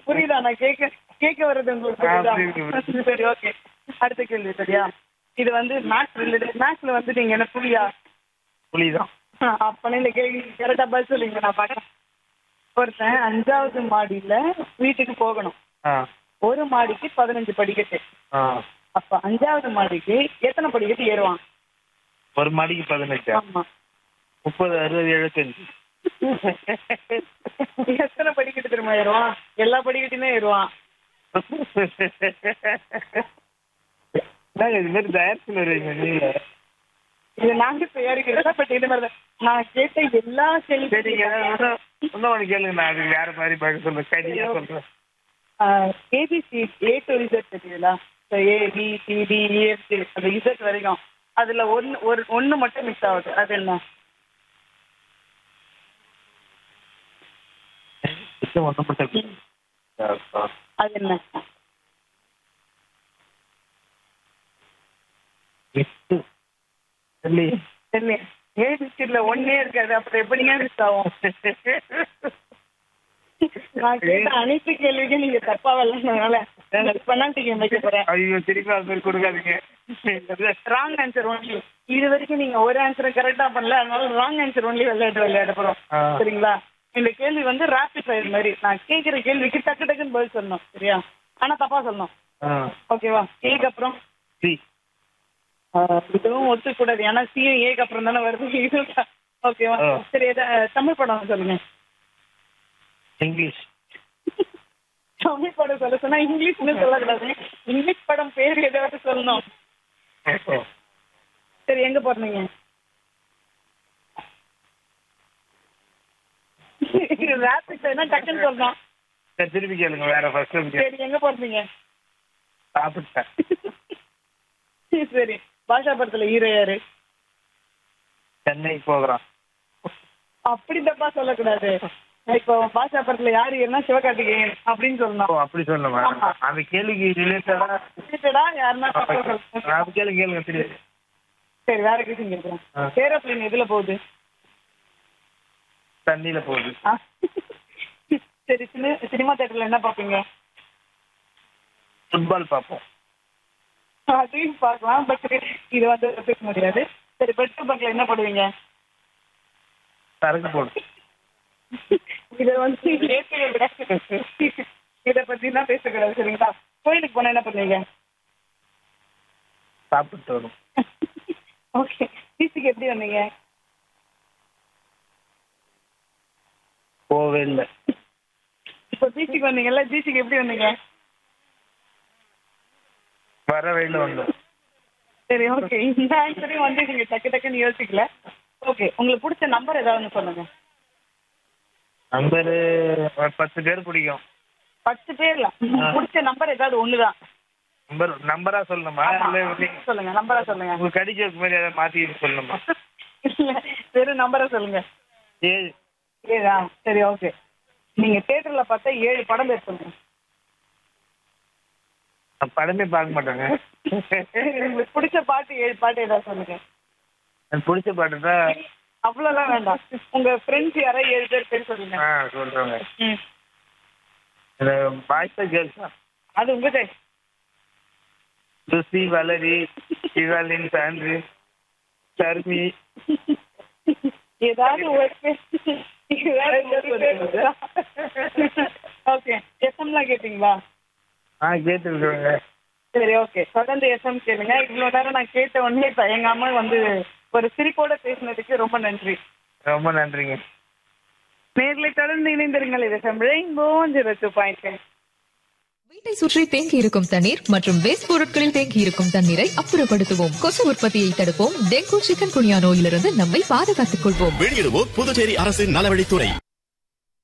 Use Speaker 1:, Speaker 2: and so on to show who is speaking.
Speaker 1: புரியுதா நான் கேட்க கேட்க வர்றது உங்களுக்கு
Speaker 2: ஆ,
Speaker 1: புரியுதா
Speaker 2: புரியுது,
Speaker 1: சரி ஓகே அடுத்த கேள்வி சரியா இது வந்து மேத்ஸ் ரிலேட்டட் மேத்ஸ்ல வந்து நீங்க என்ன புரியா
Speaker 2: புலிதான்
Speaker 1: அப்ப இந்த கேள்வி கரெக்டா பதில் சொல்லுங்க நான் பாக்கிறேன் ஒருத்தன் அஞ்சாவது மாடியில வீட்டுக்கு போகணும்
Speaker 2: ஆ
Speaker 1: ஒரு மாடிக்கு பதினஞ்சு படிக்கட்டு
Speaker 2: ஆ
Speaker 1: அப்ப அஞ்சாவது மாடிக்கு எத்தனை படிக்கட்டு ஏறுவான்
Speaker 2: ஒரு மாடிக்கு பதினஞ்சா
Speaker 1: ஆமா
Speaker 2: முப்பது அறுபது எழுபத்தஞ்சு
Speaker 1: எத்தனை படிக்கட்டு திரும்ப ஏறுவான் எல்லா படிக்கட்டுமே ஏறுவான்
Speaker 2: என்னங்க இது மாதிரி தயாரிச்சு வருவீங்க நீங்க
Speaker 1: இது நாங்க தயாரிக்கிறதா பட் இது மாதிரி தான். நான் கேட்ட எல்லா
Speaker 2: சரிங்க
Speaker 1: கேள்வி
Speaker 2: இன்னும் இன்னும் ஒன்று கேளுங்க நான் அதுக்கு வேற மாதிரி பதில் சொல்றேன் சரியா சொல்றேன்
Speaker 1: ஏபிசி ஏ டு இசட் தெரியுங்களா A B C D E F C அந்த இசட் வரைக்கும் அதுல ஒன்னு ஒரு ஒன்னு மட்டும் மிஸ் ஆகுது அது என்ன
Speaker 2: ஒன்று மட்டும்
Speaker 1: அது என்ன
Speaker 2: எட்டு இல்லையே
Speaker 1: தெரியல ஏ பிஸ்கெட்ல ஒன்னே இருக்காது அப்புறம் எப்படிங்க மிஸ் ஆகும் நான் கேட்ட அனைத்து கேள்விக்கும் நீங்க தப்பா வரலனால பெனால்டி கேம் வைக்க போறேன்
Speaker 2: ஐயோ திருப்பி அது மாதிரி கொடுக்காதீங்க
Speaker 1: ராங் ஆன்சர் ஒன்லி இது வரைக்கும் நீங்க ஒரு ஆன்சரை கரெக்டா பண்ணல அதனால ராங் ஆன்சர் ஒன்லி விளையாட்டு விளையாட போறோம்
Speaker 2: ஆ.
Speaker 1: சரிங்களா இந்த கேள்வி வந்து ரேபிட் ஃபயர் மாதிரி நான் கேக்குற கேள்விக்கு டக்கு டக்குன்னு பதில் சொல்லணும் சரியா ஆனா தப்பா சொல்லணும்
Speaker 2: ஆ
Speaker 1: ஓகேவா ஏக்கு அப்புறம்
Speaker 2: சி
Speaker 1: ஆ, இதுவும் ஒத்துக்கூடாது ஏன்னா சியும் ஏக்கு அப்புறம் தானே வருது இது ஓகேவா
Speaker 2: ஆ.
Speaker 1: சரி எதா தமிழ் படம் சொல்லுங்க
Speaker 2: இங்கிலீஷ்
Speaker 1: தமிழ் படம் சொல்ல சொன்னா இங்கிலீஷ்னு சொல்லக்கூடாது இங்கிலீஷ் படம் பேர் ஏதாவது சொல்லணும் சரி எங்க போறீங்க ரேபிட் ஃபயர்னா டக்குன்னு சொல்லணும்
Speaker 2: சரி திருப்பி கேளுங்க வேற ஃபர்ஸ்ட்
Speaker 1: சரி எங்க போறீங்க
Speaker 2: சாப்பிட்டேன்
Speaker 1: சரி பாஷா படத்துல ஹீரோ யாரு
Speaker 2: சென்னை போகிறோம்
Speaker 1: அப்படி தப்பா சொல்லக்கூடாது இப்போ பாஷா படத்துல யாரு ஏன்னா சிவகார்த்திகேயன் அப்படின்னு
Speaker 2: ஓ
Speaker 1: சொல்லணும்
Speaker 2: அப்படி சொல்லணுமா
Speaker 1: ஆமா.
Speaker 2: அந்த கேள்விக்கு ரிலேட்டடா
Speaker 1: ரிலேட்டடா யாருன்னா தப்பா சொல்லணும்.
Speaker 2: அது கேளுங்க கேளுங்க தெரியாது
Speaker 1: சரி வேற கொஸ்டின் கேட்கிறேன்
Speaker 2: ஆ.
Speaker 1: ஏரோப்ளேன் எதுல போகுது
Speaker 2: தண்ணியில போகுது
Speaker 1: ஆ. சரி சினி சினிமா தேட்டர்ல என்ன பார்ப்பீங்க
Speaker 2: ஃபுட்பால் பார்ப்போம்
Speaker 1: அதையும் பார்க்கலாம் பட் இது வந்து பேச முடியாது சரி பெட்ரோல் பங்க்ல என்ன பண்ணுவீங்க
Speaker 2: சரக்கு போடும்
Speaker 1: இதை வந்து ஏற்கனவே விட இதை பத்தி தான் பேசக்கூடாது சரிங்களா கோயிலுக்கு போனா என்ன பண்ணுவீங்க
Speaker 2: சாப்பிட்டு வரும்
Speaker 1: ஓகே பீச்சுக்கு எப்படி வந்தீங்க
Speaker 2: போவே இல்லை
Speaker 1: இப்போ பீச்சுக்கு வந்தீங்கல்ல பீச்சுக்கு எப்படி வந்தீங்க
Speaker 2: வர வெயில வந்தோம்
Speaker 1: சரி ஓகே இந்த ஆன்சரையும் வந்து நீங்க டக்கு டக்குன்னு யோசிக்கல ஓகே உங்களுக்கு பிடிச்ச நம்பர் ஏதாவது ஒன்று சொல்லுங்க
Speaker 2: நம்பரு பத்து பேர் பிடிக்கும்
Speaker 1: பத்து பேர்ல பிடிச்ச நம்பர் ஏதாவது ஒண்ணுதான்
Speaker 2: நம்பர் நம்பரா சொல்லணுமா
Speaker 1: ஆமா.
Speaker 2: இல்ல நீங்க-
Speaker 1: சொல்லுங்க நம்பரா சொல்லுங்க
Speaker 2: உங்களுக்கு கடிக்க மாதிரி ஏதாவது மாத்தி சொல்லணுமா
Speaker 1: இல்ல வெறும் நம்பரா சொல்லுங்க
Speaker 2: ஏழு
Speaker 1: ஏழா சரி ஓகே நீங்க தியேட்டர்ல பார்த்தா ஏழு படம் பேர் சொல்லுங்க
Speaker 2: நான் படமே பார்க்க மாட்டேங்க
Speaker 1: உங்களுக்கு பிடிச்ச பாட்டு ஏழு பாட்டு ஏதாவது சொல்லுங்க
Speaker 2: எனக்கு பிடிச்ச பாட்டு தான்
Speaker 1: அவ்வளோலாம் வேண்டாம் உங்க ஃப்ரெண்ட்ஸ் யாராவது ஏழு பேர் பேர் சொல்லுங்க
Speaker 2: ஆ சொல்றேங்க
Speaker 1: ம்
Speaker 2: இந்த பாய்ஸா கேர்ள்ஸா
Speaker 1: அது உங்க choice
Speaker 2: Lucy Valari Evaline Sandry Sharmi
Speaker 1: ஏதாவது ஒரு பேர் ஏதாவது ஒரு பேர் ஓகே எஸ்எம்லாம் கேட்டீங்களா
Speaker 2: ஆ கேட்டுருக்கேங்க
Speaker 1: சரி ஓகே தொடர்ந்து எஸ்எம் கேளுங்க இவ்வளோ நேரம் நான் கேட்ட உடனே தயங்காம வந்து ஒரு சிரிப்போட பேசினதுக்கு ரொம்ப நன்றி
Speaker 2: ரொம்ப நன்றிங்க
Speaker 1: நேர்களை தொடர்ந்து இணைந்திருங்கள் இது ரெயின்போ ஜீரோ டூ பாயிண்ட்
Speaker 3: வீட்டை சுற்றி தேங்கி இருக்கும் தண்ணீர் மற்றும் வேஸ்ட் பொருட்களில் தேங்கி இருக்கும் தண்ணீரை அப்புறப்படுத்துவோம் கொசு உற்பத்தியை தடுப்போம் டெங்கு சிக்கன் குனியா நோயிலிருந்து நம்மை பாதுகாத்துக் கொள்வோம்
Speaker 4: வெளியிடுவோர் புதுச்சேரி அரசின் நலவழித்துறை